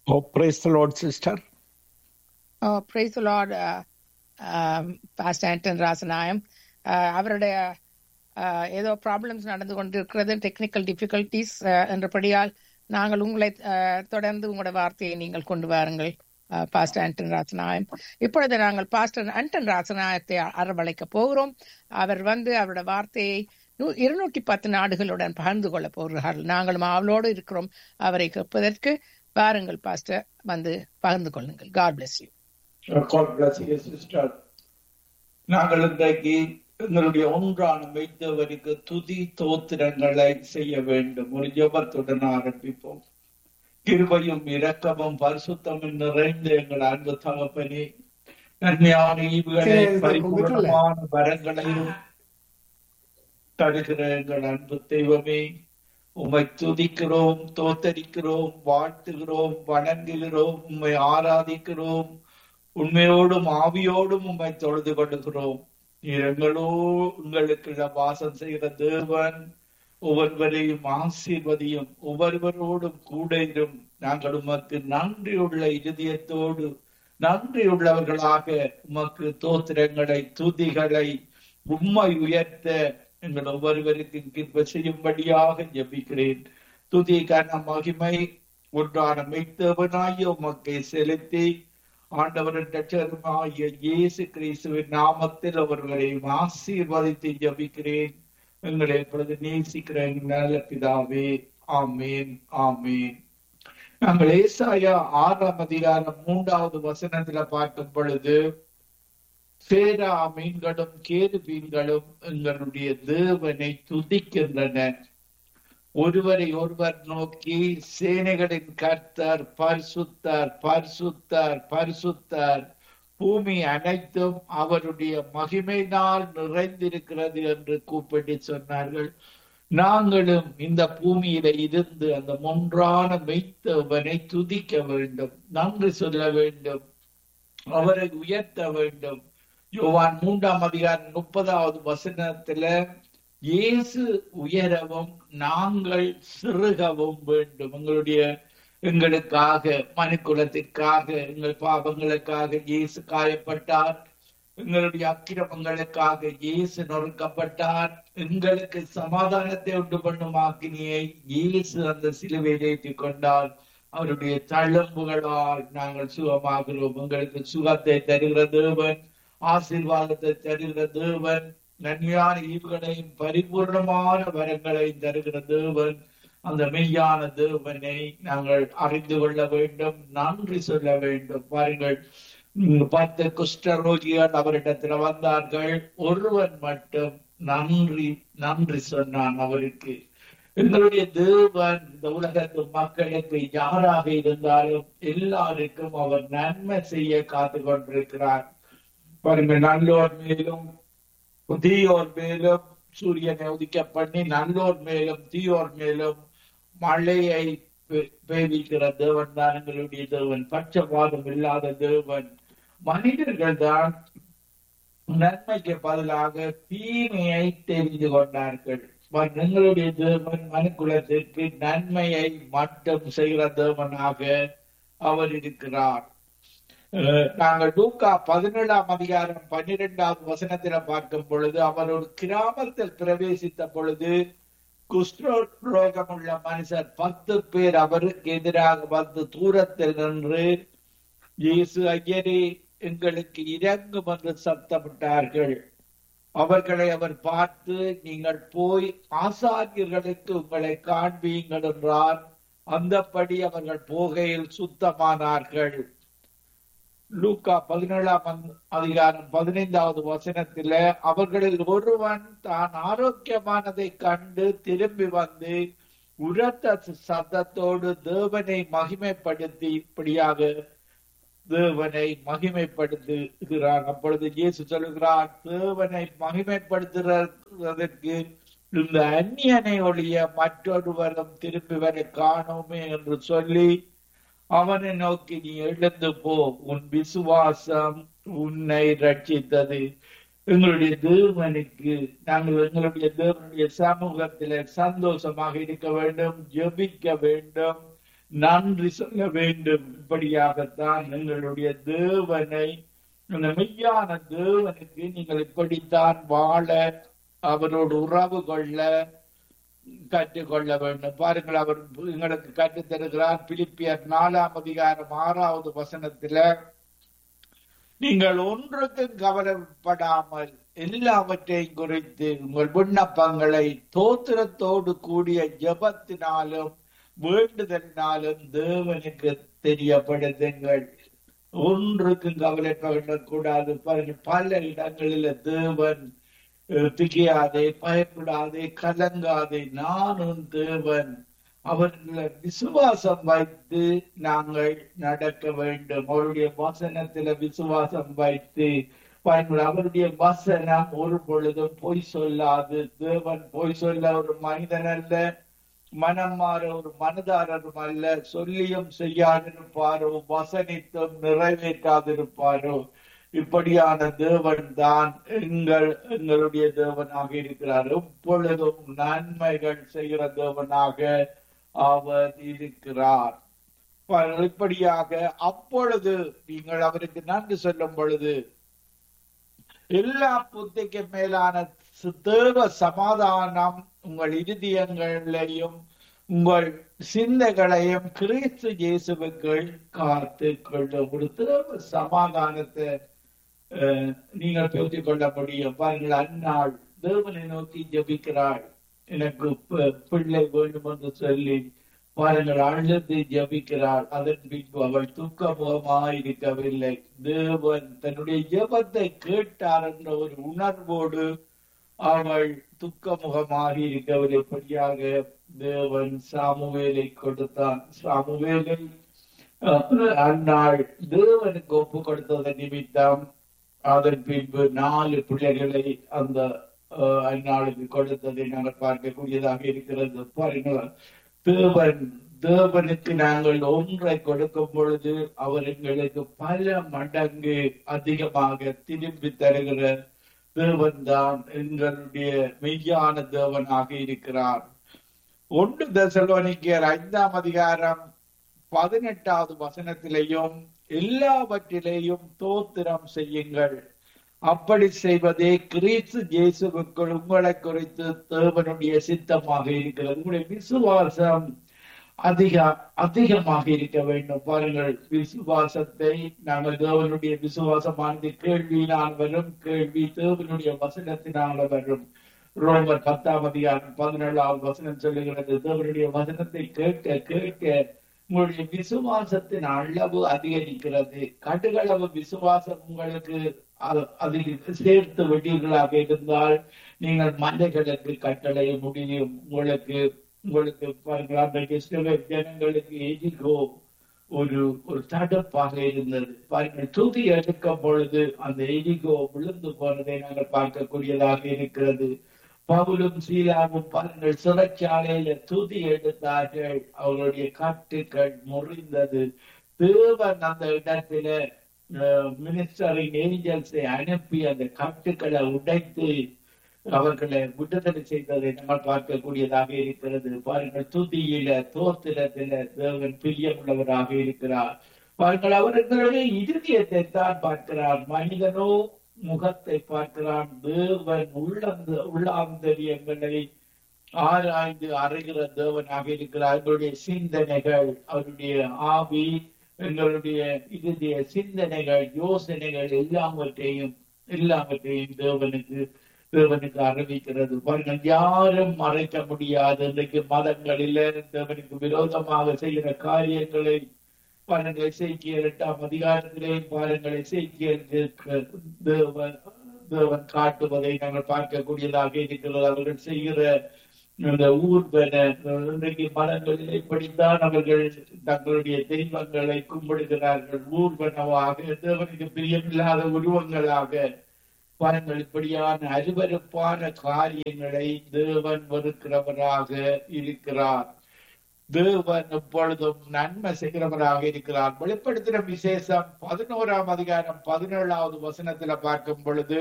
Oh, praise the Lord, sister. Oh, praise the Lord, uh, um, Pastor Anton Rasanayam Uh, அவருடைய uh, ஏதோ problems நடந்து கொண்டிருக்கிறது technical difficulties என்றபடியால் நாங்கள் உங்களை uh, தொடர்ந்து உங்களோட வார்த்தையை நீங்கள் கொண்டு வாருங்கள் பாஸ்டர் ஆண்டன் ராசநாயம் இப்பொழுது நாங்கள் பாஸ்டர் ஆண்டன் ராசநாயத்தை அரவழைக்க போகிறோம் அவர் வந்து அவருடைய வார்த்தையை நூ- இருநூற்றி பத்து நாடுகளுடன் பகிர்ந்து கொள்ள போகிறார்கள் நாங்களும் அவளோடு இருக்கிறோம் அவரை கேட்பதற்கு வாருங்கள் பாஸ்டர் வந்து பகிர்ந்து கொள்ளுங்கள் God bless you God bless you, sister. நாங்கள் இன்றைக்கு எங்களுடைய ஒன்றான மெய்த்தவருக்கு துதி தோத்திரங்களை செய்ய வேண்டும் ஒரு ஜெபத்துடன் ஆரம்பிப்போம் கிருபையும் இரக்கமும் பரிசுத்தமும் நிறைந்த எங்கள் அன்பு தகப்பனே நன்மையான ஈவுகளை பரிபூர்ணமான வரங்களையும் தருகிற எங்கள் அன்பு தெய்வமே உம்மை துதிக்கிறோம் தோத்தரிக்கிறோம் வாழ்த்துகிறோம் வணங்குகிறோம் உம்மை ஆராதிக்கிறோம் உண்மையோடும் ஆவியோடும் உம்மை தொழுது கொள்ளுகிறோம் நீர் எங்களோ உங்களுக்குள்ள வாசம் செய்கிற தேவன் ஒவ்வொருவரையும் ஆசீர்வதியும் ஒவ்வொருவரோடும் கூட இரும் நாங்கள் உமக்கு நன்றியுள்ள இருதயத்தோடு நன்றியுள்ளவர்களாக உமக்கு தோத்திரங்களை துதிகளை உம்மை உயர்த்த எங்கள் ஒவ்வொருவருக்கும் கிருப செய்யும்படியாக ஜெபிக்கிறேன் துதி கன மகிமை ஒன்றான மெய்த்தவனாகிய உமக்கை செலுத்தி ஆண்டவரின் ரட்சகருமாகிய இயேசு கிறிஸ்துவின் நாமத்தில் அவர்களையும் ஆசீர்வதித்து ஜபிக்கிறேன் எங்களை இப்பொழுது நேசிக்கிற எங்கள் நல்ல பிதாவே ஆமேன் ஆமேன் நாங்கள் ஏசாயா ஆறாம் அதிகாரம் மூன்றாவது வசனத்துல பார்க்கும் பொழுது சேரா மீன்களும் கேது மீன்களும் எங்களுடைய தேவனை துதிக்கின்றன ஒருவரை ஒருவர் நோக்கி சேனைகளின் கர்த்தர் பரிசுத்தர் பரிசுத்தர் பரிசுத்தர் பூமி அனைத்தும் அவருடைய மகிமையினால் நிறைந்திருக்கிறது என்று கூப்பிட்டு சொன்னார்கள் நாங்களும் இந்த பூமியில இருந்து அந்த ஒன்றான மெய்த்தவனை துதிக்க வேண்டும் நன்றி சொல்ல வேண்டும் அவரை உயர்த்த வேண்டும் யோவான் மூன்றாம் அதிகாரம் முப்பதாவது வசனத்துல இயேசு உயரவும் நாங்கள் சிறுகவும் வேண்டும் எங்களுடைய எங்களுக்காக மனுக்குலத்திற்காக எங்கள் பாவங்களுக்காக இயேசு காயப்பட்டார் எங்களுடைய அக்கிரமங்களுக்காக இயேசு நொறுக்கப்பட்டார் எங்களுக்கு சமாதானத்தை உண்டு பண்ணும் ஆக்கினியை இயேசு அந்த சிலுவையில் ஏற்றிக் கொண்டார் அவருடைய தழும்புகளால் நாங்கள் சுகமாகிறோம் உங்களுக்கு சுகத்தை தருகிற தேவன் ஆசீர்வாதத்தை தருகிற தேவன் நன்மையான ஈவுகளையும் பரிபூர்ணமான வரங்களையும் தருகிற தேவன் அந்த மெய்யான தேவனை நாங்கள் அறிந்து கொள்ள வேண்டும் நன்றி சொல்ல வேண்டும் பாருங்கள் உம், பத்து குஷ்டரோகிகள் அவரிடத்துல வந்தார்கள் ஒருவன் மட்டும் நன்றி நன்றி சொன்னான் அவருக்கு எங்களுடைய தேவன் இந்த உலகத்து மக்களுக்கு யாராக இருந்தாலும் எல்லாருக்கும் அவர் நன்மை செய்ய காத்து கொண்டிருக்கிறார் பாருங்க நல்லோர் மேலும் தீயோர் மேலும் சூரியனை உதிக்க பண்ணி நல்லோர் மேலும் தீயோர் மேலும் மழையை பெ- பெய்விக்கிற தேவன் தான் எங்களுடைய தேவன் பட்சபாதம் இல்லாத தேவன் மனிதர்கள் தான் நன்மைக்கு பதிலாக தீமையை தெரிந்து கொண்டார்கள் பட் எங்களுடைய தேவன் மனுக்குலத்திற்கு நன்மையை மட்டும் செய்கிற தேவனாக அவர் இருக்கிறார் அஹ் நாங்கள் லூக்கா பதினேழாம் அதிகாரம் பன்னிரெண்டாவது வசனத்தில பார்க்கும் பொழுது அவர் ஒரு கிராமத்தில் பிரவேசித்த பொழுது குஷ்டரோகம் உள்ள மனுஷர் பத்து பேர் அவருக்கு எதிராக வந்து தூரத்தில் நின்று இயேசு ஐயரே எங்களுக்கு இறங்கும் என்று சத்தமிட்டார்கள் அவர்களை அவர் பார்த்து நீங்கள் போய் ஆசாரியர்களுக்கு உங்களை காண்பீங்கள் என்றார் அந்தப்படி அவர்கள் போகையில் சுத்தமானார்கள் லூக்கா பதினேழாம் அந்த- அதிகாரம் பதினைந்தாவது வசனத்தில அவர்களில் ஒருவன் தான் ஆரோக்கியமானதை கண்டு திரும்பி வந்து உரத்த சத்தத்தோடு தேவனை மகிமைப்படுத்தி இப்படியாக தேவனை மகிமைப்படுத்துகிறான் அப்பொழுது இயேசு சொல்லுகிறார் தேவனை மகிமைப்படுத்துறதற்கு இந்த அந்நியனை ஒழிய மற்றொருவரும் திரும்பி வர காணோமே என்று சொல்லி அவனை நோக்கி நீ எழுந்து போ உன் விசுவாசம் உன்னை ரட்சித்தது எங்களுடைய தேவனுக்கு நாங்கள் எங்களுடைய தேவனுடைய சமூகத்தில சந்தோஷமாக இருக்க வேண்டும் ஜெபிக்க வேண்டும் நன்றி சொல்ல வேண்டும் இப்படியாகத்தான் எங்களுடைய தேவனை அந்த மெய்யான தேவனுக்கு நீங்கள் இப்படித்தான் வாழ அவரோடு உறவு கொள்ள கற்றுக்கொள்ள வேண்டும் பாருங்கள் அவர் எங்களுக்கு கற்றுத் தருகிறார் பிலிப்பியர் நாலாம் அதிகாரம் ஆறாவது வசனத்துல நீங்கள் ஒன்றுக்கும் கவலைப்படாமல் எல்லாவற்றையும் குறித்து உங்கள் விண்ணப்பங்களை தோத்திரத்தோடு கூடிய ஜெபத்தினாலும் வேண்டுதலினாலும் தேவனுக்கு தெரியப்படுத்துங்கள் ஒன்றுக்கும் கவலைப்படக்கூடாது பாருங்க பல இடங்களில தேவன் அஹ், திகையாதே பயப்படாதே கலங்காதே நானும் தேவன் அவர்களை விசுவாசம் வைத்து நாங்கள் நடக்க வேண்டும் அவருடைய வசனத்துல விசுவாசம் வைத்து பாருங்கள் அவருடைய வசனம் ஒரு பொழுதும் பொய் சொல்லாது தேவன் பொய் சொல்ல ஒரு மனிதன் அல்ல மனம் மாற ஒரு மனதாரரும் அல்ல சொல்லியும் செய்யாதிருப்பாரோ வசனித்தும் நிறைவேற்றாதிருப்பாரோ இப்படியான தேவன் தான் எங்கள் எங்களுடைய தேவனாக இருக்கிறார் எப்பொழுதும் நன்மைகள் செய்கிற தேவனாக அவர் இருக்கிறார் பாருங்கள், இப்படியாக அப்பொழுது நீங்கள் அவருக்கு நன்றி சொல்லும் பொழுது எல்லா புத்திக்கு மேலான சு- தேவ சமாதானம் உங்கள் இருதயங்களையும் உங்கள் சிந்தைகளையும் கிறிஸ்து இயேசுவுக்குள் காத்து கொள்ளும் ஒரு தேவ சமாதானத்தை அஹ், நீங்கள் பெற்றுக் கொள்ள முடியும் பாருங்கள் அந்நாள் தேவனை நோக்கி ஜெபிக்கிறாள் எனக்கு பி- பிள்ளை வேண்டும் என்று சொல்லி பாருங்கள் அழுது ஜெபிக்கிறாள் அதன் பின்பு அவள் துக்கமுகமாய் இருக்கவில்லை தேவன் தன்னுடைய ஜெபத்தை கேட்டார் என்ற ஒரு உணர்வோடு அவள் துக்கமுகமாக இருக்கவில்லை இப்படியாக தேவன் சாமுவேலை கொடுத்தான் சாமுவேலை அஹ், அந்நாள் தேவனுக்கு ஒப்பு கொடுத்ததன் நிமித்தம் அதன் பின்பு நாலு பிள்ளைகளை அந்த அஹ், அந்நாளுக்கு கொடுத்ததை நாங்கள் பார்க்கக்கூடியதாக இருக்கிறது பாருங்கள் தேவன் தேவனுக்கு நாங்கள் ஒன்றை கொடுக்கும் பொழுது அவர் எங்களுக்கு பல மடங்கு அதிகமாக திரும்பி தருகிற தேவன் தான் எங்களுடைய மெய்யான தேவனாக இருக்கிறார் ஒன்று தசலோனிக்கர் ஐந்தாம் அதிகாரம் பதினெட்டாவது வசனத்திலேயும் எல்லாவற்றிலேயும் தோத்திரம் செய்யுங்கள் அப்படி செய்வதே கிறிஸ்து இயேசுவுக்குள் உங்களை குறித்து தேவனுடைய சித்தமாக இருக்கிறது உங்களுடைய விசுவாசம் அதிக அதிகமாக இருக்க வேண்டும் பாருங்கள் விசுவாசத்தை நாங்கள் தேவனுடைய விசுவாசமானது கேள்வியினால் வரும் கேள்வி தேவனுடைய வசனத்தினால் வரும் ரோமர் பத்தாம் அதிகாரம் பதினேழாவது வசனம் சொல்லுகிறது தேவனுடைய வசனத்தை கேட்க கேட்க உங்களுடைய விசுவாசத்தின் அளவு அதிகரிக்கிறது கடுகளவு விசுவாசம் உங்களுக்கு அ- அதில் சேர்த்து விட்டீர்களாக இருந்தால் நீங்கள் மலைகளுக்கு கட்டளைய முடியும் உங்களுக்கு உங்களுக்கு பாருங்கள் அன்றைக்கு இஸ்ரவேல் ஜனங்களுக்கு எரிகோ ஒரு ஒரு தடுப்பாக இருந்தது பாருங்கள் துதி எடுக்கும் பொழுது அந்த எரிகோ விழுந்து போனதை நாங்கள் பார்க்கக்கூடியதாக இருக்கிறது பவுலும் சீலாவும் பாருங்கள் சிறைச்சாலையில துதி எடுத்தார்கள் அவர்களுடைய கட்டுகள் முறிந்தது தேவன் அந்த இடத்துல மினிஸ்டரின் ஏஞ்சல்ஸை அனுப்பி அந்த கட்டுக்களை உடைத்து அவர்களை விடுதலை செய்ததை நம்ம பார்க்கக்கூடியதாக இருக்கிறது பாருங்கள் துதியில தோத்திரத்தில தேவன் பிரியமுள்ளவராக இருக்கிறார் பாருங்கள் அவர்களுடைய இருதயத்தை தான் பார்க்கிறார் மனிதனோ முகத்தை பார்க்கிறான் தேவன் உள்ளந்த உள்ளாந்தரியங்களை ஆராய்ந்து அறிகிற தேவனாக இருக்கிறார் எங்களுடைய சிந்தனைகள் அவருடைய ஆவி எங்களுடைய இறுதிய சிந்தனைகள் யோசனைகள் எல்லாவற்றையும் எல்லாவற்றையும் தேவனுக்கு தேவனுக்கு அறிவிக்கிறது பாருங்கள் யாரும் மறைக்க முடியாது இன்றைக்கு மதங்களில தேவனுக்கு விரோதமாக செய்கிற காரியங்களை பாருங்கள் இசைக்கியல் எட்டாம் அதிகாரத்திலே பாருங்கள் இசைக்கியலுக்கு தேவன் தேவன் காட்டுவதை நாங்கள் பார்க்கக்கூடியதாக இருக்கிறது அவர்கள் செய்கிற இந்த ஊர்வன இன்றைக்கு மதங்களில் இப்படித்தான் அவர்கள் தங்களுடைய தெய்வங்களை கும்பிடுகிறார்கள் ஊர்வனவாக தேவனுக்கு பிரியமில்லாத உருவங்களாக பாருங்கள் இப்படியான அருவருப்பான காரியங்களை தேவன் வெறுக்கிறவராக இருக்கிறார் தேவன் எப்பொழுதும் நன்மை செய்கிறவராக இருக்கிறார் வெளிப்படுத்தின விசேஷம் பதினோராம் அதிகாரம் பதினேழாவது வசனத்துல பார்க்கும் பொழுது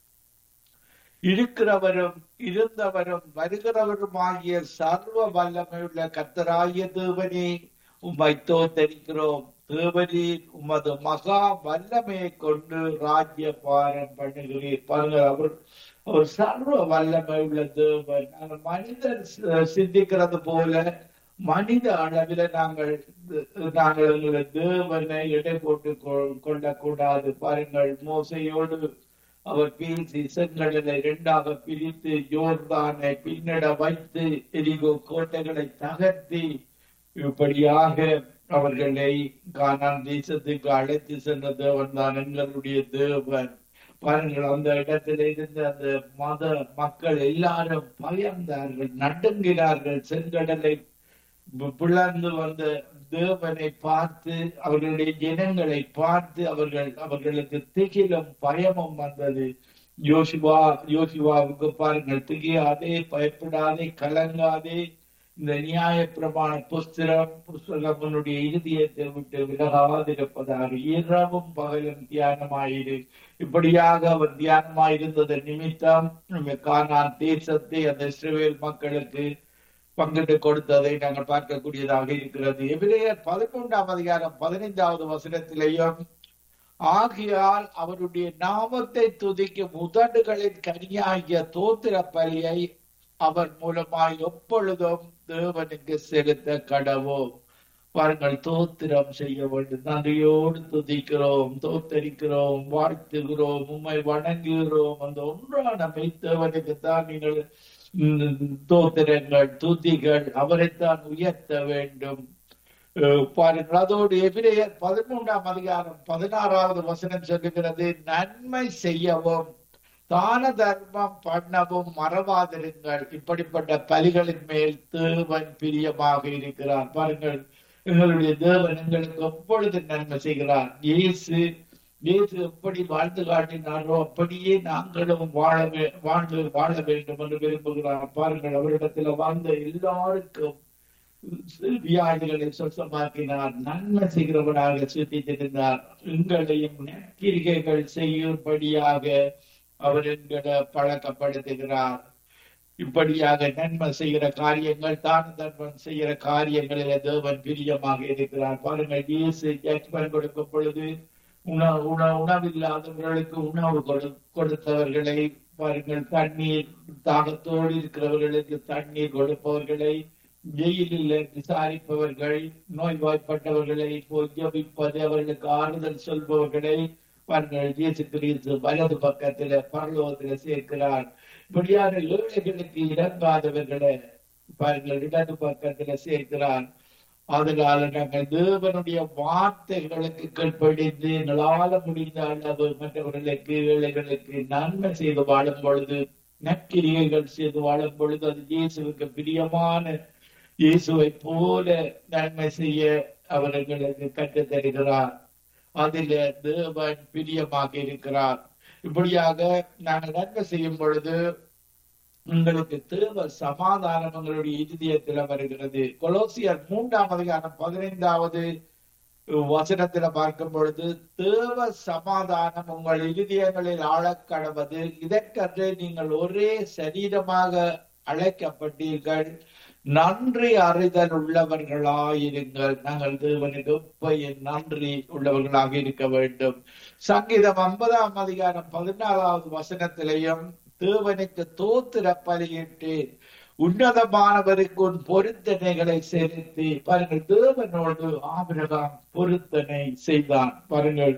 இருக்கிறவரும் இருந்தவரும் வருகிறவரும் ஆகிய சர்வ வல்லமையுள்ள கத்தராகிய தேவனே உம்மை தோத்தரிக்கிறோம் தேவரீர் உமது மகா வல்லமையை கொண்டு ராஜ்ய பாரம் பண்ணுகிறீர் பாருங்க அவர் அவர் சர்வ வல்லமை உள்ள தேவன் நாங்கள் மனிதர் சி- சிந்திக்கிறது போல மனித அளவில நாங்கள் நாங்கள் எங்களை தேவனை எடை போட்டு கொ- கொள்ளக்கூடாது பாருங்கள் மோசையோடு அவர் பேசி செங்கடலை இரண்டாக பிரித்து யோர்தானை பின்னட வைத்து எரிகோ கோட்டைகளை தகர்த்தி இப்படியாக அவர்களை கானான் தேசத்துக்கு அழைத்து சென்ற தேவன் தான் எங்களுடைய தேவன் பாருங்கள் அந்த இடத்துல இருந்த அந்த மத மக்கள் எல்லாரும் பயந்தார்கள் நடுங்கினார்கள் செங்கடலை பி- பிளந்து வந்த தேவனை பார்த்து அவர்களுடைய ஜனங்களை பார்த்து அவர்கள் அவர்களுக்கு திகிலும் பயமும் வந்தது யோசிவா யோசிவாவுக்கு பாருங்கள் திகியாதே பயப்படாதே கலங்காதே இந்த நியாய பிரமாண புஸ்தகம் புஸ்தகம் உன்னுடைய இருதயத்தை விட்டு விலகாதிருப்பதாக இரவும் பகலும் தியானமாயிரு இப்படியாக அவர் தியானமாயிருந்தது நிமித்தம் நம்ம கானான் தேசத்தை அந்த இஸ்ரவேல் மக்களுக்கு பங்கிட்டு கொடுத்ததை நாங்கள் பார்க்கக்கூடியதாக இருக்கிறது எபிரேயர் பதினொன்றாம் அதிகாரம் பதினைந்தாவது வசனத்திலேயும் ஆகையால் அவருடைய நாமத்தை துதிக்கும் உதடுகளின் கனியாகிய தோத்திர பலியை அவர் மூலமாய் எப்பொழுதும் தேவனுக்கு செலுத்த கடவோம் பாருங்கள் தோத்திரம் செய்ய வேண்டும் நன்றியோடு துதிக்கிறோம் தோத்தரிக்கிறோம் வாழ்த்துகிறோம் உம்மை வணங்குகிறோம் அந்த ஒன்றான மெய்த்தவனுக்கு தான் நீங்கள் ம், தோத்திரங்கள் துதிகள் அவரைத்தான் உயர்த்த வேண்டும் அஹ் பாருங்கள் அதோடு எபிரேயர் பதிமூன்றாம் அதிகாரம் பதினாறாவது வசனம் சொல்லுகிறது நன்மை செய்யவும் தான தர்மம் பண்ணவும் மறவாதிருங்கள் இப்படிப்பட்ட பலிகளின் மேல் தேவன் பிரியமாக இருக்கிறார் பாருங்கள் எங்களுடைய தேவன் எங்களுக்கு எப்பொழுது நன்மை செய்கிறார் இயேசு இயேசு எப்படி வாழ்ந்து காட்டினாரோ அப்படியே நாங்களும் வாழ வே- வாழ்ந்து வாழ வேண்டும் என்று விரும்புகிறார் பாருங்கள் அவரிடத்துல வாழ்ந்த எல்லாருக்கும் வியாதிகளை சொசமாக்கினார் நன்மை செய்கிறவனாக சுத்தித்திருந்தார் எங்களையும் நற்கிரிகைகள் செய்யும்படியாக அவர் எங்களை பழக்கப்படுத்துகிறார் இப்படியாக நன்மை செய்கிற காரியங்கள் தான் தர்மம் செய்கிற காரியங்களில் தேவன் பிரியமாக இருக்கிறார் பாருங்கள் இயேசு ஜட்மெண்ட் கொடுக்கும் பொழுது உணவு உணவு உணவில்லாதவர்களுக்கு உணவு கொடு- கொடுத்தவர்களை பாருங்கள் தண்ணீர் தாகத்தோடு இருக்கிறவர்களுக்கு தண்ணீர் கொடுப்பவர்களை ஜெயிலில் விசாரிப்பவர்கள் நோய்வாய்ப்பட்டவர்களை போய் ஜபிப்பது அவர்களுக்கு ஆறுதல் சொல்பவர்களை பாருங்கள் இயேசு கிறிஸ்து வலது பக்கத்துல பரலோகத்துல சேர்க்கிறார் இப்படியான ஏழைகளுக்கு இறங்காதவர்களை பாருங்கள் இடது பக்கத்துல சேர்க்கிறார் அதனால நாங்கள் தேவனுடைய வார்த்தைகளுக்கு கீழ்ப்படிந்து எங்களால முடிந்த அளவு மற்றவர்களுக்கு ஏழைகளுக்கு நன்மை செய்து வாழும் பொழுது நற்கிரியைகள் செய்து வாழும் பொழுது அது இயேசுவுக்கு பிரியமான இயேசுவை போல நன்மை செய்ய அவர் எங்களுக்கு கற்றுத் தருகிறார் அதில தேவன் பிரியமாக இருக்கிறார் இப்படியாக நாங்கள் நன்மை செய்யும் பொழுது உங்களுக்கு தேவ சமாதானம் உங்களுடைய இருதயத்துல வருகிறது கொலோசியர் மூன்றாம் அதிகாரம் பதினைந்தாவது வசனத்துல பார்க்கும் பொழுது தேவ சமாதானம் உங்கள் இருதயங்களில் ஆழக் கடவது இதற்கென்று நீங்கள் ஒரே சரீரமாக அழைக்கப்பட்டீர்கள் நன்றி அறிதல் உள்ளவர்களாயிருங்கள் நாங்கள் தேவனுக்கு எப்பயும் நன்றி உள்ளவர்களாக இருக்க வேண்டும் சங்கீதம் ஐம்பதாம் அதிகாரம் பதினாலாவது வசனத்திலையும் தேவனுக்கு தோத்திர பலியிட்டு உன்னதமானவருக்கு உன் பொருத்தனைகளை செலுத்தி பாருங்கள் தேவனோடு ஆபிரகாம் பொருத்தனை செய்தான் பாருங்கள்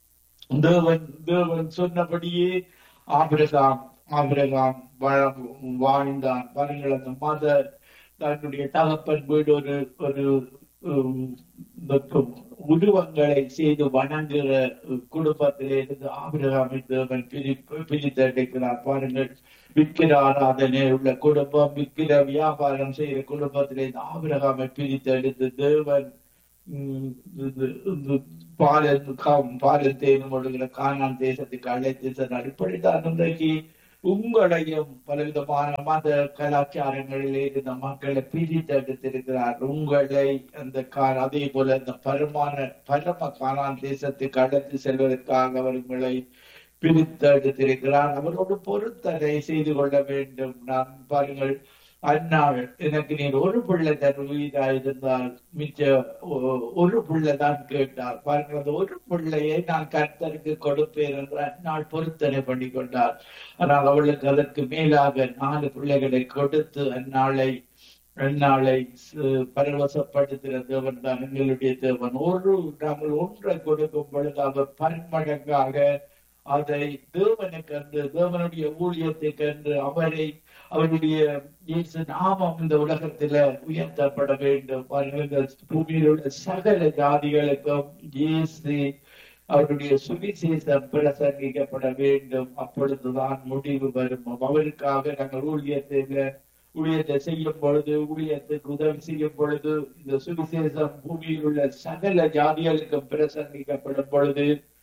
தேவன் தேவன் சொன்னபடியே ஆபிரகாம் ஆபிரகாம் வாழ- வாழ்ந்தான் பாருங்கள் அந்த மத தன்னுடைய தகப்பன் வீடு ஒரு ஒரு உம், இந்த உருவங்களை செய்து வணங்குகிற குடும்பத்திலே இருந்து ஆபிரகாமை தேவன் பிரிப்பு பிரித்தெடுக்கிறார் பாருங்கள் விக்கிர ஆராதனை உள்ள குடும்பம் விக்கிர வியாபாரம் செய்கிற குடும்பத்திலே இருந்து ஆபிரகாமை பிரித்தெடுத்து தேவன் உம், இது- இது பாலன் காம் பாலன் தேனும் ஒழுகிற கானான் தேசத்துக்கு அழைத்து சென்றார் இப்படித்தான் இன்றைக்கு உங்களையும் பலவிதமான மத கலாச்சாரங்களிலே இருந்த மக்களை பிரித்தெடுத்திருக்கிறார் உங்களை அந்த கா அதே போல இந்த பரமான பரம கானான் தேசத்துக்கு அழைத்து செல்வதற்காக அவர் உங்களை பிரித்தெடுத்திருக்கிறார் அவரோடு பொருத்தனை செய்து கொள்ள வேண்டும் நான் பாருங்கள் அந்நாள் எனக்கு நீர் ஒரு பிள்ளை தருவீதா இருந்தால் மிச்ச ஒ- ஒரு பிள்ளை தான் கேட்டார் பாருங்கள் அந்த ஒரு பிள்ளையை நான் கர்த்தருக்கு கொடுப்பேன் என்று அந்நாள் பொருத்தனை பண்ணி கொண்டார் ஆனால் அவளுக்கு அதற்கு மேலாக நாலு பிள்ளைகளை கொடுத்து அந்நாளை அந்நாளை சு- பரவசப்படுத்துகிற தேவன் தான் எங்களுடைய தேவன் ஒரு நாங்கள் ஒன்றை கொடுக்கும் பொழுது அவர் பன்மடங்காக அதை தேவனுக்கு கண்டு தேவனுடைய ஊழியத்தை கண்டு அவரை அவருடைய இயேசு நாமம் இந்த உலகத்தில உயர்த்தப்பட வேண்டும் பாருங்கள், இந்த பூமியில் உள்ள சகல ஜாதிகளுக்கும் இயேசு அவருடைய சுவிசேஷம் பிரசங்கிக்கப்பட வேண்டும் அப்பொழுதுதான் முடிவு வரும் அவருக்காக நாங்கள் ஊழியத்தில் ஊழியத்தை செய்யும் பொழுது ஊழியத்துக்கு உதவி செய்யும் பொழுது இந்த சுவிசேஷம் பூமியில் உள்ள சகல ஜாதிகளுக்கும் பிரசங்கிக்கப்படும் பொழுது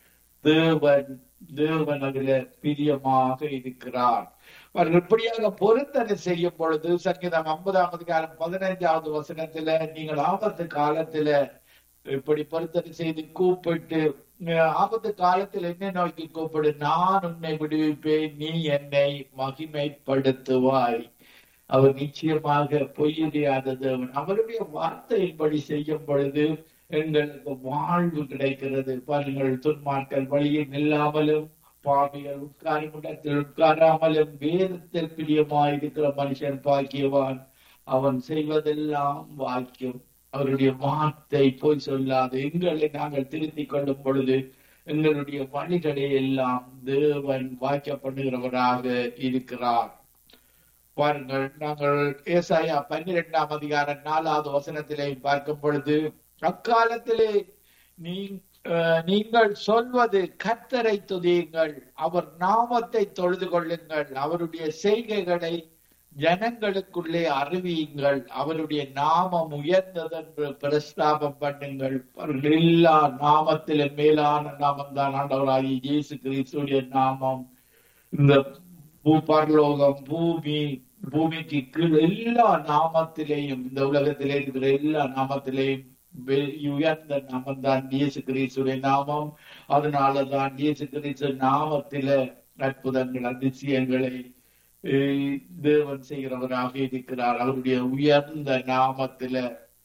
தேவன் தேவன் அதுல பிரியமாக இருக்கிறார் அவர் இப்படியாக பொருத்தனை செய்யும் பொழுது சங்கீதம் ஐம்பதாம் அதிகாரம் பதினைஞ்சாவது வசனத்துல நீங்கள் ஆபத்து காலத்துல இப்படி பொருத்தனை செய்து கூப்பிட்டு அஹ், ஆபத்து காலத்தில் என்ன நோக்கி கூப்பிடு நான் உன்னை விடுவிப்பேன் நீ என்னை மகிமைப்படுத்துவாய் அவர் நிச்சயமாக பொய்யுடையாத தேவன் அவருடைய வார்த்தையின்படி செய்யும் பொழுது எங்களுக்கு வாழ்வு கிடைக்கிறது பாருங்கள் துன்மார்கள் வழியில் நில்லாமலும் பாவிகள் உட்காரும் இடத்தில் உட்காராமலும் வேதத்தில் பிரியமாயிருக்கிற மனுஷன் பாக்கியவான் அவன் செய்வதெல்லாம் வாக்கியம் அவருடைய வார்த்தை போய் சொல்லாது எங்களை நாங்கள் திருத்திக் கொள்ளும் பொழுது எங்களுடைய வழிகளை எல்லாம் தேவன் வாக்கியப்படுகிறவராக இருக்கிறார் பாருங்கள் நாங்கள் ஏசாயா பன்னிரெண்டாம் அதிகாரம் நாலாவது வசனத்திலே பார்க்கும் பொழுது அக்காலத்திலே நீ அஹ், நீங்கள் சொல்வது கர்த்தரை துதியுங்கள் அவர் நாமத்தை தொழுது கொள்ளுங்கள் அவருடைய செய்கைகளை ஜனங்களுக்குள்ளே அறிவியுங்கள் அவருடைய நாமம் உயர்ந்ததென்று பிரஸ்தாபம் பண்ணுங்கள் அவர்கள் எல்லா நாமத்திலும் மேலான நாமம் தான் ஆண்டவராகிய இயேசு கிறிஸ்துடைய நாமம் இந்த பூபரலோகம் பூமி பூமிக்கு கீழ் எல்லா நாமத்திலேயும் இந்த உலகத்திலே இருக்கிற எல்லா நாமத்திலேயும் வெ- உயர்ந்த நாமம் தான் இயேசு கிறிஸ்துடைய நாமம் அதனாலதான் இயேசு கிறிஸ்து நாமத்தில அற்புதங்கள் அதிசயங்களை அஹ், தேவன் செய்கிறவராக இருக்கிறார் அவருடைய உயர்ந்த நாமத்தில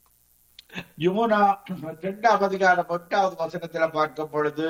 யுமுனா இரண்டாம் அதிகாரம் எட்டாவது வசனத்துல பார்க்கும் பொழுது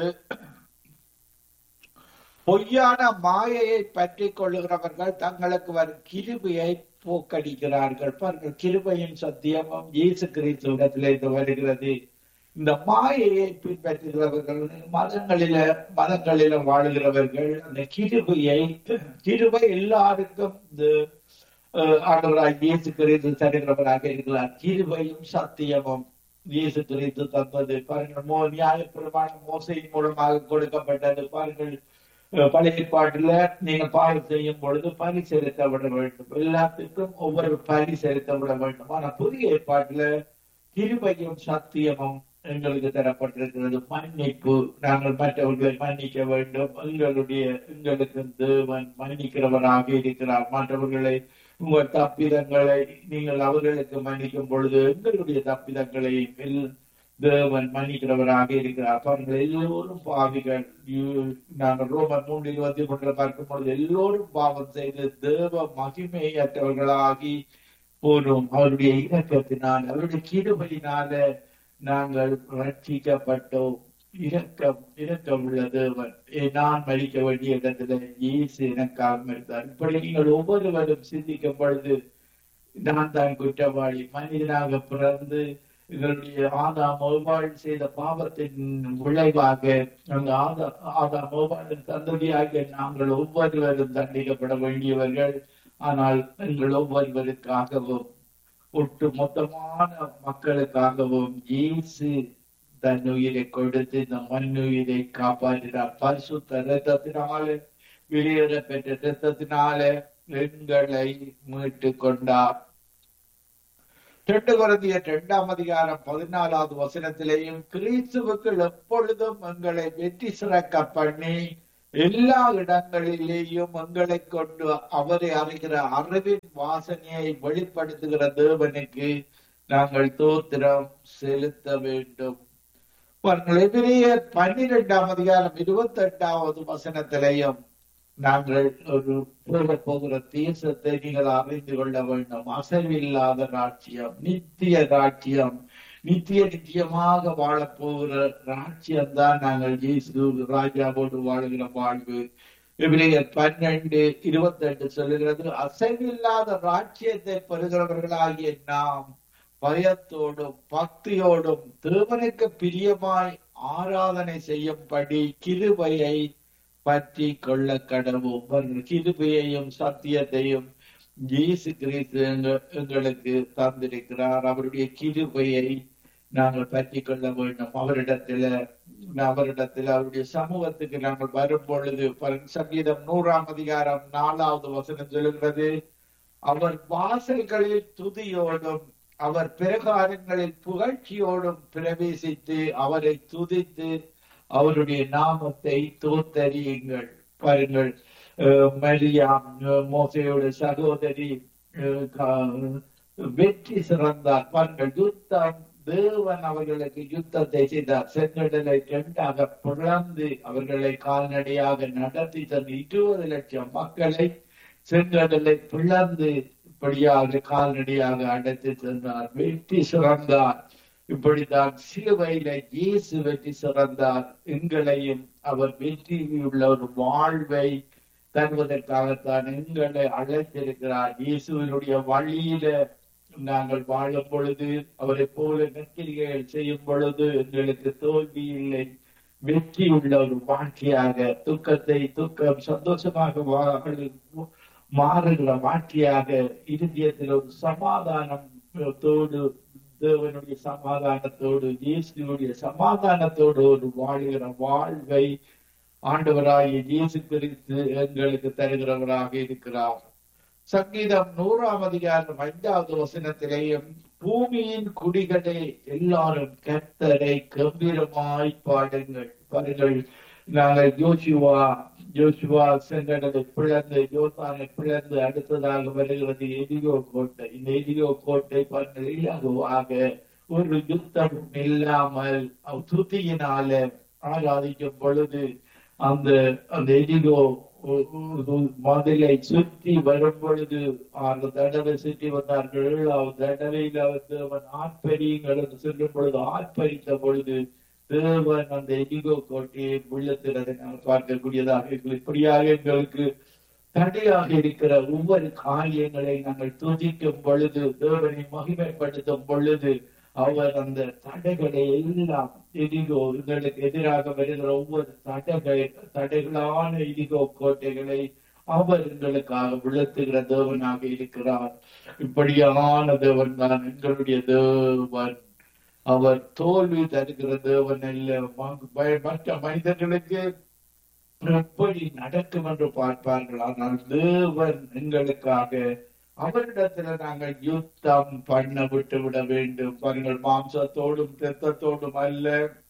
பொய்யான மாயையை பற்றி கொள்ளுகிறவர்கள் தங்களுக்கு வரும் கிருபையை போக்கடிக்கிறார்கள் பாருங்கள் கிருபையின் சத்தியமும் இயேசு கிறிஸ்துவிடத்திலே இது வருகிறது இந்த மாயையை பின்பற்றுகிறவர்கள் மதங்களில மதங்களில வாழுகிறவர்கள் அந்த கிருபையை கிருபை எல்லாருக்கும் இந்த அஹ், ஆண்டவராய் இயேசு கிறிஸ்து தருகிறவராக இருக்கிறார் கிருபையும் சத்தியமும் இயேசு கிறிஸ்து தந்தது பாருங்கள் மோ நியாயப்பிரமாணம் மோசையின் மூலமாக கொடுக்கப்பட்டது பாருங்கள் அஹ், பழைய ஏற்பாட்டுல நீங்க பாவம் செய்யும் பொழுது பலி செலுத்த விட வேண்டும் எல்லாத்துக்கும் ஒவ்வொரு பலி செலுத்த விட வேண்டும் ஆனா புதிய ஏற்பாட்டுல கிருபையும் சத்தியமும் எங்களுக்கு தரப்பட்டிருக்கிறது மன்னிப்பு நாங்கள் மற்றவர்களை மன்னிக்க வேண்டும் எங்களுடைய எங்களுக்கு தேவன் மன்னிக்கிறவராக இருக்கிறார் மற்றவர்களை உங்கள் தப்பிதங்களை நீங்கள் அவர்களுக்கு மன்னிக்கும் பொழுது எங்களுடைய தப்பிதங்களை எல்- தேவன் மன்னிக்கிறவராக இருக்கிறார் பாருங்கள் எல்லோரும் பாவிகள் யூ- நாங்கள் ரோமர் மூன்று இருபத்தி மூன்று பார்க்கும் பொழுது எல்லோரும் பாவம் செய்து தேவ மகிமையற்றவர்களாகி போனோம் அவருடைய இரக்கத்தினால் அவருடைய கிருபையினால நாங்கள் ரட்சிக்கப்பட்டோம் இரக்கம் இரக்கம் உள்ள தேவன் ஏ, நான் மறிக்க வேண்டிய இடத்துல இயேசு எனக்காக மறித்தார் இப்படி நீங்கள் ஒவ்வொருவரும் சிந்திக்கும் பொழுது நான் தான் குற்றவாளி மனிதனாக பிறந்து எங்களுடைய ஆதாம் மோபால் செய்த பாவத்தின் விளைவாக அந்த ஆதா ஆதாம் மோபாலின் சந்ததியாக நாங்கள் ஒவ்வொருவரும் தண்டிக்கப்பட வேண்டியவர்கள் ஆனால் எங்கள் ஒவ்வொருவருக்காகவும் ஒட்டு மொத்தமான மக்களுக்காகவும் இயேசு தன் உயிரை கொடுத்து இந்த மண்ணுயிரை காப்பாற்றினார் பரிசுத்த ரத்தத்தினால வெளியேற பெற்ற ரத்தத்தினால எங்களை மீட்டு கொண்டார் ரெண்டு குழந்தைய இரண்டாம் அதிகாரம் பதினாலாவது வசனத்திலேயும் கிறிஸ்துவுக்கு எப்பொழுதும் எங்களை வெற்றி சிறக்க பண்ணி எல்லா இடங்களிலேயும் எங்களை கொண்டு அவரை அறிகிற அறிவின் வாசனையை வெளிப்படுத்துகிற தேவனுக்கு நாங்கள் தோத்திரம் செலுத்த வேண்டும் பாருங்கள் எபிரேயர் பன்னிரெண்டாம் அதிகாரம் இருபத்தி எட்டாவது வசனத்திலேயும் நாங்கள் ஒரு போக போகிற தேசத்தை நீங்கள் அறிந்து கொள்ள வேண்டும் அசைவில்லாத ராட்சியம் நித்திய ராட்சியம் நித்திய நித்தியமாக வாழப் போகிற ராட்சியம் தான் நாங்கள் இயேசு ராஜாவோடு வாழுகிற வாழ்வு எபிரேயர் பன்னெண்டு இருபத்தி ரெண்டு சொல்லுகிறது அசைவில்லாத ராட்சியத்தை பெறுகிறவர்களாகிய நாம் பயத்தோடும் பக்தியோடும் தேவனுக்கு பிரியமாய் ஆராதனை செய்யும்படி கிருபையை பற்றி கொள்ள கடவும் கிருபையையும் சத்தியத்தையும் இயேசு கிறிஸ்து எங்க- எங்களுக்கு தந்திருக்கிறார் அவருடைய கிருபையை நாங்கள் பற்றி கொள்ள வேண்டும் அவரிடத்துல அவரிடத்தில் அவருடைய சமூகத்துக்கு நாங்கள் வரும் பொழுது பாருங்க, சங்கீதம் நூறாம் அதிகாரம் நாலாவது வசனம் சொல்லுகிறது அவர் வாசல்களில் துதியோடும் அவர் பிரகாரங்களில் புகழ்ச்சியோடும் பிரவேசித்து அவரை துதித்து அவருடைய நாமத்தை தோத்தறியுங்கள் பாருங்கள் அஹ் மரியாம் அஹ் மோசையோட சகோதரி அஹ் கா- வெற்றி சிறந்தார் பாருங்கள் யுத்தம் தேவன் அவர்களுக்கு யுத்தத்தை செய்தார் செங்கடலை இரண்டாக பிளந்து அவர்களை கால்நடையாக நடத்தி தந்து இருபது லட்சம் மக்களை செங்கடலை பிளந்து இப்படியாக கால்நடையாக அடைத்து சென்றார் வெற்றி சிறந்தார் இப்படித்தான் சிலுவையில இயேசு வெற்றி சிறந்தார் எங்களையும் அவர் வெற்றியுள்ள ஒரு வாழ்வை தருவதற்காகத்தான் எங்களை அழைத்திருக்கிறார் இயேசுவினுடைய வழியில நாங்கள் வாழும் பொழுது அவரை போல நெற்றிகள் செய்யும் பொழுது எங்களுக்கு தோல்வி இல்லை வெற்றி உள்ள ஒரு வாழ்க்கையாக துக்கத்தை துக்கம் சந்தோஷமாக வாழ- மாறுகிற வாழ்க்கையாக இருதயத்தில் ஒரு சமாதானம் தோடு தேவனுடைய சமாதானத்தோடு இயேசுடைய சமாதானத்தோடு ஒரு வாழுகிற வாழ்வை ஆண்டவராகிய இயேசு கிறிஸ்து எங்களுக்கு தருகிறவராக இருக்கிறார் சங்கீதம் நூறாம் அதிகாரம் ஐந்தாவது வசனத்திலேயும் பூமியின் குடிகளே எல்லாரும் கர்த்தரை கம்பீரமாய் பாடுங்கள் பாருங்கள் நாங்கள் யோசுவா யோசுவா செங்கடலை பிளந்து யோசானை பிளந்து அடுத்ததாக வருகிறது எதிகோ கோட்டை இந்த எதிகோ கோட்டை பாருங்கள் இலகுவாக ஒரு யுத்தம் இல்லாமல் அவ் துதியினால ஆராதிக்கும் பொழுது அந்த அந்த எதிகோ ஒ- ஒரு மதிலை சுற்றி வரும் பொழுது ஆறு தடவை சுற்றி வந்தார்கள் ஏழாவது தடவையில் வந்து அவன் ஆர்ப்பரியுங்கள் என்று சொல்லும் பொழுது ஆர்ப்பரித்த பொழுது தேவன் அந்த எதிகோ கோட்டையை உள்ளத்தினரை நாம் பார்க்கக்கூடியதாக இருக்கிறது. இப்படியாக எங்களுக்கு தடையாக இருக்கிற ஒவ்வொரு காரியங்களை நாங்கள் துதிக்கும் பொழுது தேவனை மகிமைப்படுத்தும் பொழுது அவர் அந்த தடைகளை எல்லாம் எதிகோ எங்களுக்கு எதிராக வருகிற ஒவ்வொரு தடைகள் தடைகளான எதிகோ கோட்டைகளை அவர் எங்களுக்காக விழுத்துகிற தேவனாக இருக்கிறார் இப்படியான தேவன் தான் எங்களுடைய தேவன் அவர் தோல்வி தருகிற தேவன் அல்ல ம- ம- மற்ற மனிதர்களுக்கு எப்படி நடக்கும் என்று பார்ப்பார்கள் ஆனால் தேவன் எங்களுக்காக அவரிடத்துல நாங்கள் யுத்தம் பண்ண விட்டு விட வேண்டும் பாருங்கள் மாம்சத்தோடும் இரத்தத்தோடும் அல்ல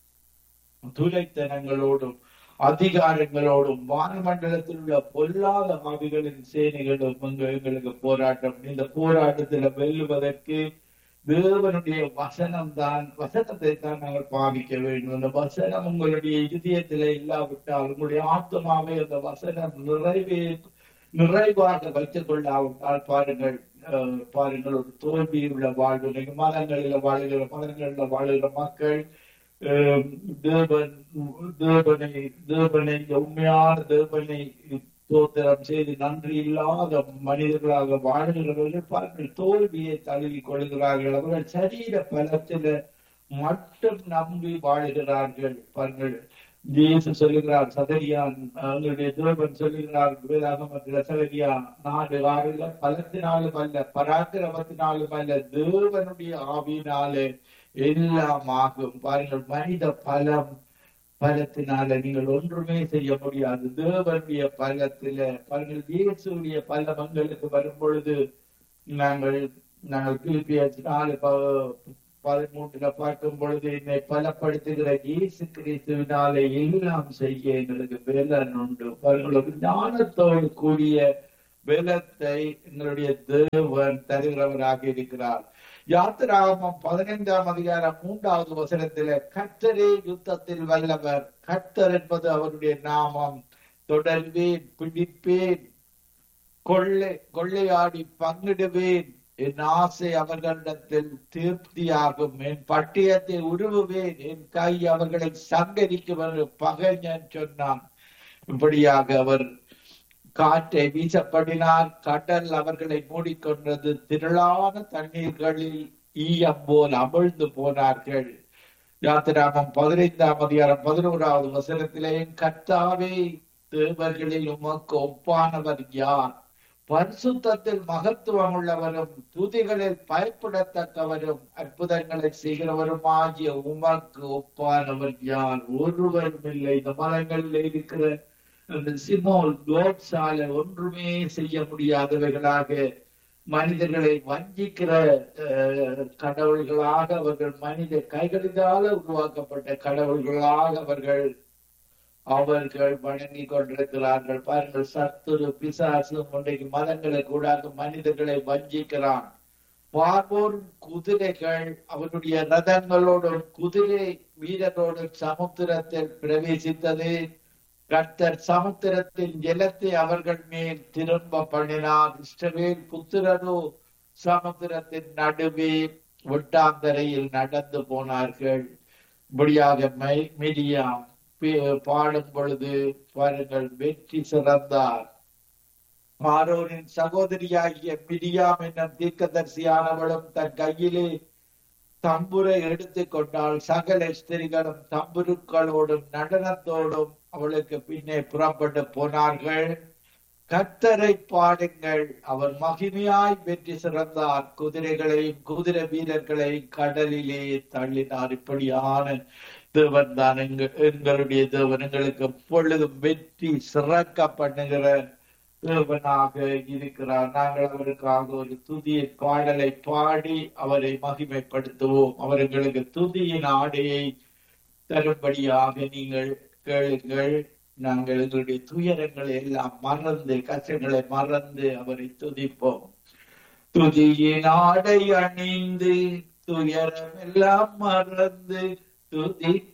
துரைத்தனங்களோடும் அதிகாரங்களோடும் வானமண்டலத்தில் உள்ள பொல்லாத ஆவிகளின் சேனைகளும் எங்க- எங்களுக்கு போராட்டம் இந்த போராட்டத்துல வெல்லுவதற்கு தேவனுடைய வசனம் தான் வசனத்தை தான் நாங்கள் பாவிக்க வேண்டும் அந்த வசனம் உங்களுடைய இதயத்தில இல்லாவிட்டால் உங்களுடைய ஆத்மாவை அந்த வசனம் நிறைவே நிறைவாக வைத்துக் கொள்ளாவிட்டால் பாருங்கள் அஹ், பாருங்கள் ஒரு தோல்வி உள்ள வாழ்வு நீங்க மதங்களில் வாழுகிற மதங்களில் வாழுகிற மக்கள் அஹ், தேவன் தேவனை தேவனை உண்மையான தேவனை தோத்திரம் செய்து நன்றி இல்லாத மனிதர்களாக வாழ்கிறவர்கள் பாருங்கள் தோல்வியை தழுவி கொள்கிறார்கள் அவர்கள் சரீர பலத்தில மட்டும் நம்பி வாழுகிறார்கள் பாருங்கள் இயேசு சொல்லுகிறார் சதரியான் அவங்களுடைய தேவன் சொல்லுகிறார் வேதாகமத்தில் சதரியா நாடு ஆறுல பலத்தினாலும் அல்ல பராக்கிரமத்தினாலும் அல்ல தேவனுடைய ஆவியினாலே எல்லாம் ஆகும் பாருங்கள் மனித பலம் பலத்தினால நீங்கள் ஒன்றுமே செய்ய முடியாது தேவனுடைய பலத்தில பாருங்கள் இயேசுடைய பலம் எங்களுக்கு வரும் பொழுது நாங்கள் நாங்கள் பிலிப்பியர் நாலு ப- பதிமூன்றுல பார்க்கும் பொழுது என்னை பலப்படுத்துகிற இயேசு கிறிஸ்துவினாலே எல்லாம் செய்ய எங்களுக்கு பலன் உண்டு பாருங்கள் ஒரு ஞானத்தோடு கூடிய பலத்தை எங்களுடைய தேவன் தருகிறவராக இருக்கிறார் யாத்திராகமம் பதினைந்தாம் அதிகாரம் மூன்றாவது வசனத்தில கர்த்தரே யுத்தத்தில் வல்லவர் கர்த்தர் என்பது அவருடைய நாமம் தொடர்வேன் பிடிப்பேன் கொள்ளை கொள்ளையாடி பங்கிடுவேன் என் ஆசை அவர்களிடத்தில் திருப்தியாகும் என் பட்டியத்தை உருவுவேன் என் கை அவர்களை சங்கரிக்கும் என்று பகைஞன் சொன்னான் இப்படியாக அவர் காற்றை வீசப்படினார் கடல் அவர்களை மூடிக்கொண்டது திரளான தண்ணீர்களில் ஈயம் போல் அமிழ்ந்து போனார்கள் யாத்திராமம் பதினைந்தாம் அதிகாரம் பதினோராவது வசனத்திலே கர்த்தாவே தேவர்களில் உமக்கு ஒப்பானவர் யார் பரிசுத்தத்தில் மகத்துவம் உள்ளவரும் துதிகளில் பயப்படத்தக்கவரும் அற்புதங்களை செய்கிறவரும் ஆகிய உமக்கு ஒப்பானவர் யார் ஒருவரும் இல்லை இந்த மரங்களில் இருக்கிற அந்த சிமோல் கோட்ஸால ஒன்றுமே செய்ய முடியாதவைகளாக மனிதர்களை வஞ்சிக்கிற அஹ், கடவுள்களாக அவர்கள் மனித கைகளினால உருவாக்கப்பட்ட கடவுள்களாக அவர்கள் அவர்கள் வணங்கி கொண்டிருக்கிறார்கள் பாருங்கள் சத்துரு பிசாசு இன்றைக்கு மதங்களை கூடாக மனிதர்களை வஞ்சிக்கிறான் பார்வோர் குதிரைகள் அவருடைய ரதங்களோடும் குதிரை வீரரோடும் சமுத்திரத்தில் பிரவேசித்தது கர்த்தர் சமுத்திரத்தின் ஜலத்தை அவர்கள் மேல் திரும்ப பண்ணினார் இஸ்ரவேல் புத்திரரோ சமுத்திரத்தின் நடுவே ஒட்டாந்தரையில் நடந்து போனார்கள் இப்படியாக மை- மிரியாம் பே- பாடும் பொழுது பாருங்கள் வெற்றி சிறந்தார் ஆரோனின் சகோதரியாகிய மிரியாம் என்னும் தீர்க்கதரிசியானவளும் தன் கையிலே தம்புரை எடுத்துக் கொண்டால் சகல ஸ்திரிகளும் தம்புருக்களோடும் நடனத்தோடும் அவளுக்கு பின்னே புறப்பட்டு போனார்கள் கர்த்தரை பாடுங்கள் அவர் மகிமையாய் வெற்றி சிறந்தார் குதிரைகளையும் குதிரை வீரர்களையும் கடலிலே தள்ளினார் இப்படியான தேவன் தான் எங்க- எங்களுடைய தேவன் எங்களுக்கு எப்பொழுதும் வெற்றி சிறக்க பண்ணுகிற தேவனாக இருக்கிறார் நாங்கள் அவருக்காக ஒரு துதிய பாடலை பாடி அவரை மகிமைப்படுத்துவோம் அவர் எங்களுக்கு துதியின் ஆடையை தரும்படியாக நீங்கள் கேளுங்கள் நாங்கள் எங்களுடைய துயரங்களை எல்லாம் மறந்து கஷ்டங்களை மறந்து அவரை துதிப்போம் துதியின் ஆடை அணிந்து துயரம் எல்லாம் மறந்து துதிக்க